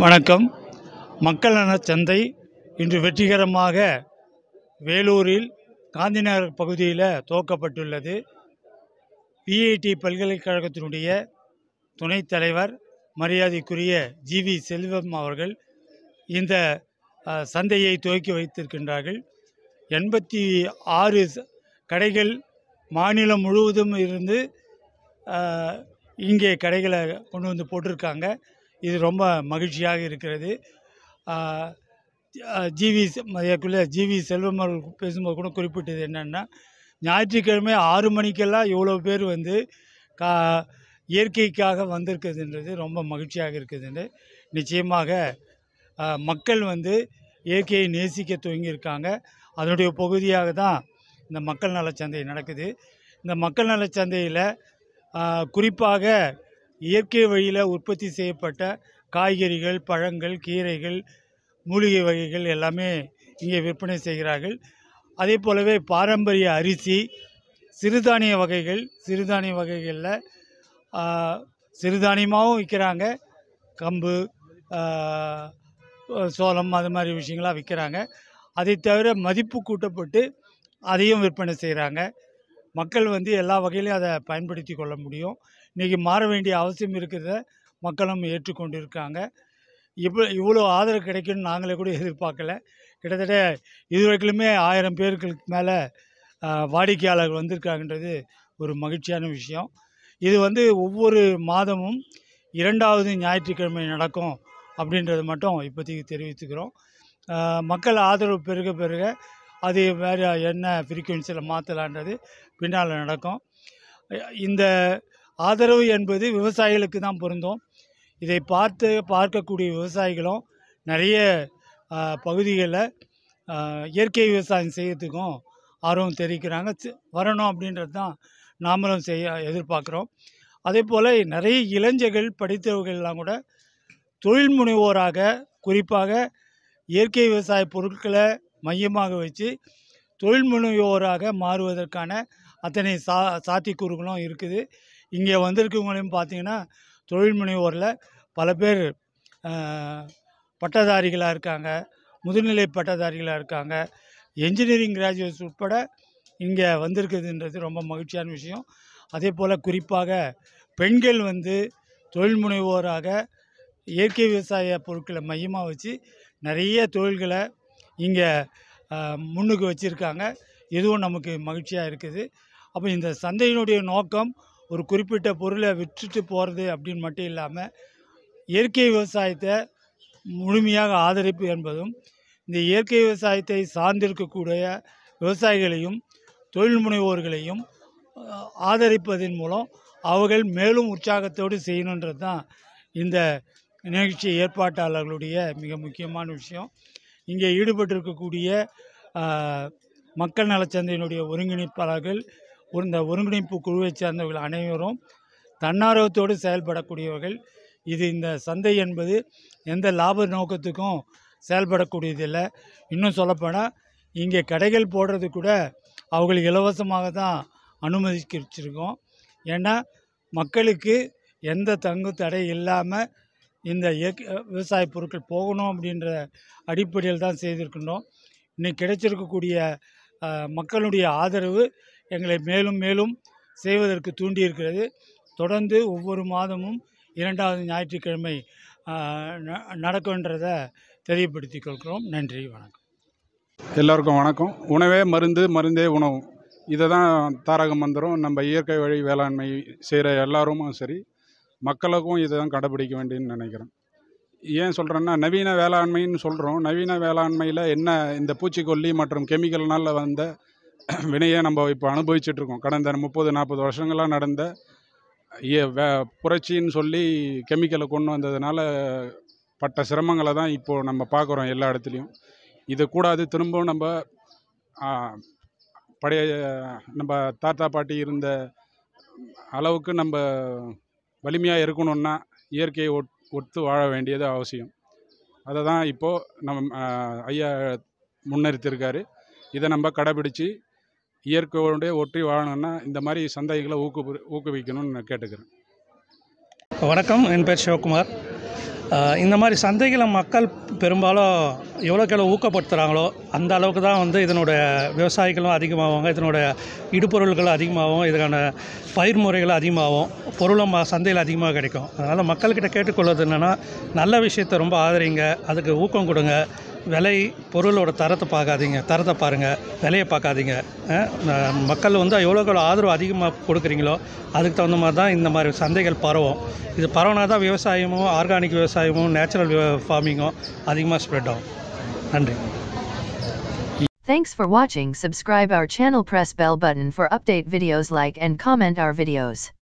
வணக்கம் மக்கள் நலச் சந்தை இன்று வெற்றிகரமாக வேலூரில் காந்திநகர் பகுதியில் துவக்கப்பட்டுள்ளது பிஐடி பல்கலைக்கழகத்தினுடைய துணைத் தலைவர் மரியாதைக்குரிய ஜிவி செல்வம் அவர்கள் இந்த அஹ், சந்தையை துவக்கி வைத்திருக்கின்றார்கள் எண்பத்தி ஆறு ச- கடைகள் மாநிலம் முழுவதும் இருந்து அஹ், இங்கே கடைகளை கொண்டு வந்து போட்டிருக்காங்க இது ரொம்ப மகிழ்ச்சியாக இருக்கிறது ஆஹ் அஹ் ஜிவி செ- மதியக்குள்ள ஜிவி செல்வம் அவர்கள் பேசும்போது கூட குறிப்பிட்டது என்னென்னா ஞாயிற்றுக்கிழமை ஆறு மணிக்கெல்லாம் இவ்வளோ பேர் வந்து கா இயற்கைக்காக வந்திருக்குதுன்றது ரொம்ப மகிழ்ச்சியாக இருக்குதுன்னு நிச்சயமாக ஆஹ் மக்கள் வந்து இயற்கையை நேசிக்க துவங்கியிருக்காங்க அதனுடைய பகுதியாக தான் இந்த மக்கள் நலச்சந்தை நடக்குது இந்த மக்கள் நலச்சந்தையில் குறிப்பாக இயற்கை வழியில் உற்பத்தி செய்யப்பட்ட காய்கறிகள் பழங்கள் கீரைகள் மூலிகை வகைகள் எல்லாமே இங்கே விற்பனை செய்கிறார்கள் அதே போலவே பாரம்பரிய அரிசி சிறுதானிய வகைகள் சிறுதானிய வகைகளில் சிறுதானியமாகவும் விற்கிறாங்க கம்பு ஆ, சோளம் அது மாதிரி விஷயங்களாக விற்கிறாங்க அதை தவிர மதிப்பு கூட்டப்பட்டு அதையும் விற்பனை செய்கிறாங்க மக்கள் வந்து எல்லா வகையிலையும் அதை பயன்படுத்தி கொள்ள முடியும் இன்றைக்கி மாற வேண்டிய அவசியம் இருக்கிறத மக்களும் ஏற்றுக்கொண்டு இருக்காங்க இவ்வளோ இவ்வளோ ஆதரவு கிடைக்கும்னு நாங்களே கூட எதிர்பார்க்கல கிட்டத்தட்ட இதுவரைக்குமே ஆயிரம் பேருக்கு மேலே வாடிக்கையாளர்கள் வந்திருக்காங்கன்றது ஒரு மகிழ்ச்சியான விஷயம் இது வந்து ஒவ்வொரு மாதமும் இரண்டாவது ஞாயிற்றுக்கிழமை நடக்கும் அப்படின்றது மட்டும் இப்போதைக்கு தெரிவித்துக்கிறோம் ஆஹ் மக்கள் ஆதரவு பெருக பெருக அது வேறு என்ன ஃப்ரீக்குவென்சியில் மாற்றலான்றது பின்னால் நடக்கும் இந்த ஆதரவு என்பது விவசாயிகளுக்கு தான் பொருந்தும் இதை பார்த்து பார்க்கக்கூடிய விவசாயிகளும் நிறைய பகுதிகளில் இயற்கை விவசாயம் செய்யறதுக்கும் ஆர்வம் தெரிவிக்கிறாங்க சி- வரணும் அப்படின்றது தான் நாமளும் செய்ய எதிர்பார்க்குறோம் அதே போல் நிறைய இளைஞர்கள் படித்தவர்கள்லாம் கூட தொழில் முனைவோராக குறிப்பாக இயற்கை விவசாய பொருட்களை மையமாக வச்சு தொழில் முனைவோராக மாறுவதற்கான அத்தனை சா சாத்தியக்கூறுகளும் இருக்குது இங்கே வந்திருக்கவங்களையும் பார்த்தீங்கன்னா தொழில் முனைவோரில் பல பேர் ஆஹ், பட்டதாரிகளாக இருக்காங்க முதுநிலை பட்டதாரிகளாக இருக்காங்க என்ஜினியரிங் கிராஜுவேட்ஸ் உட்பட இங்கே வந்திருக்குதுன்றது ரொம்ப மகிழ்ச்சியான விஷயம் அதே போல் குறிப்பாக பெண்கள் வந்து தொழில் முனைவோராக இயற்கை விவசாய பொருட்களை மையமாக வச்சு நிறைய தொழில்களை இங்கே முன்னுக்கு வச்சுருக்காங்க இதுவும் நமக்கு மகிழ்ச்சியாக இருக்குது அப்போ இந்த சந்தையினுடைய நோக்கம் ஒரு குறிப்பிட்ட பொருளை விற்றுட்டு போகிறது அப்படின்னு மட்டும் இல்லாமல் இயற்கை விவசாயத்தை முழுமையாக ஆதரிப்பு என்பதும் இந்த இயற்கை விவசாயத்தை சார்ந்திருக்கக்கூடிய விவசாயிகளையும் தொழில் முனைவோர்களையும் அஹ், ஆதரிப்பதன் மூலம் அவர்கள் மேலும் உற்சாகத்தோடு செய்யணுன்றது தான் இந்த நிகழ்ச்சி ஏற்பாட்டாளர்களுடைய மிக முக்கியமான விஷயம் இங்கே ஈடுபட்டிருக்கக்கூடிய ஆஹ், மக்கள் நலச்சந்தையினுடைய ஒருங்கிணைப்பாளர்கள் ஒரு- இந்த ஒருங்கிணைப்பு குழுவைச் சேர்ந்தவர்கள் அனைவரும் தன்னார்வத்தோடு செயல்படக்கூடியவர்கள் இது இந்த சந்தை என்பது எந்த லாப நோக்கத்துக்கும் செயல்படக்கூடியதில்லை இன்னும் சொல்லப்போனால் இங்கே கடைகள் போடுறது கூட அவங்களுக்கு இலவசமாக தான் அனுமதிச்சிருக்கோம் ஏன்னா மக்களுக்கு எந்த தங்கு தடை இல்லாமல் இந்த இயற்கை விவசாய பொருட்கள் போகணும் அப்படின்ற அடிப்படையில் தான் செய்திருக்கின்றோம் இன்னைக்கு கிடைச்சிருக்கக்கூடிய அஹ், மக்களுடைய ஆதரவு எங்களை மேலும் மேலும் செய்வதற்கு தூண்டியிருக்கிறது தொடர்ந்து ஒவ்வொரு மாதமும் இரண்டாவது ஞாயிற்றுக்கிழமை அஹ், ந- நடக்கும்ன்றதை தெரியப்படுத்திக் கொள்கிறோம் நன்றி வணக்கம் எல்லோருக்கும் வணக்கம் உணவே மருந்து மருந்தே உணவு இதை தான் தாரக மந்திரம் நம்ம இயற்கை வழி வேளாண்மை செய்கிற எல்லாரும் சரி மக்களுக்கும் இதை தான் கடைப்பிடிக்க வேண்டியன்னு நினைக்கிறேன் ஏன் சொல்கிறேன்னா நவீன வேளாண்மைன்னு சொல்கிறோம் நவீன வேளாண்மையில் என்ன இந்த பூச்சிக்கொல்லி மற்றும் கெமிக்கல்னால் வந்த வினையை நம்ம இப்போ அனுபவிச்சுட்ருக்கோம் கடந்த முப்பது நாற்பது வருஷங்களாக நடந்த இய- வே- புரட்சின்னு சொல்லி கெமிக்கலை கொண்டு வந்ததுனால பட்ட சிரமங்களை தான் இப்போது நம்ம பார்க்குறோம் எல்லா இடத்துலையும் இது கூடாது திரும்பவும் நம்ம ஆ, பழைய நம்ம தாத்தா பாட்டி இருந்த அளவுக்கு நம்ம வலிமையாக இருக்கணும்னா இயற்கையை ஒட் ஒத்து வாழ வேண்டியது அவசியம் அதை தான் இப்போது நம்ம ஆ, ஐயா முன்னெடுத்திருக்காரு இதை நம்ம கடைபிடிச்சு இயற்கையோட ஒற்றி வாழணும்னா இந்த மாதிரி சந்தைகளை ஊக்கு ஊக்குவிக்கணும்னு நான் கேட்டுக்கிறேன் வணக்கம் என் பேர் சிவகுமார் ஆஹ் இந்த மாதிரி சந்தைகளை மக்கள் பெரும்பாலும் எவ்வளோக்கு எவ்வளோ ஊக்கப்படுத்துகிறாங்களோ அந்த அளவுக்கு தான் வந்து இதனுடைய விவசாயிகளும் அதிகமாகுவாங்க இதனுடைய இடுபொருள்கள் அதிகமாகும் இதுக்கான பயிர் முறைகள் அதிகமாகும் பொருளும் ம- சந்தையில் அதிகமாக கிடைக்கும் அதனால் மக்கள்கிட்ட கேட்டுக்கொள்வது என்னென்னா நல்ல விஷயத்தை ரொம்ப ஆதரிங்க அதுக்கு ஊக்கம் கொடுங்க விலை பொருளோட தரத்தை பார்க்காதீங்க தரத்தை பாருங்கள் விலையை பார்க்காதீங்க அஹ் ந- மக்கள் வந்து எவ்வளோக்கு எவ்வளோ ஆதரவு அதிகமாக கொடுக்குறீங்களோ அதுக்கு தகுந்த மாதிரி தான் இந்த மாதிரி சந்தைகள் பரவும் இது பரவுனா தான் விவசாயமும் ஆர்கானிக் விவசாயமும் நேச்சுரல் ஃபார்மிங்கும் அதிகமாக ஸ்ப்ரெட் ஆகும் நன்றி Thanks for watching. Subscribe our channel, press bell button for update videos, like and comment our videos.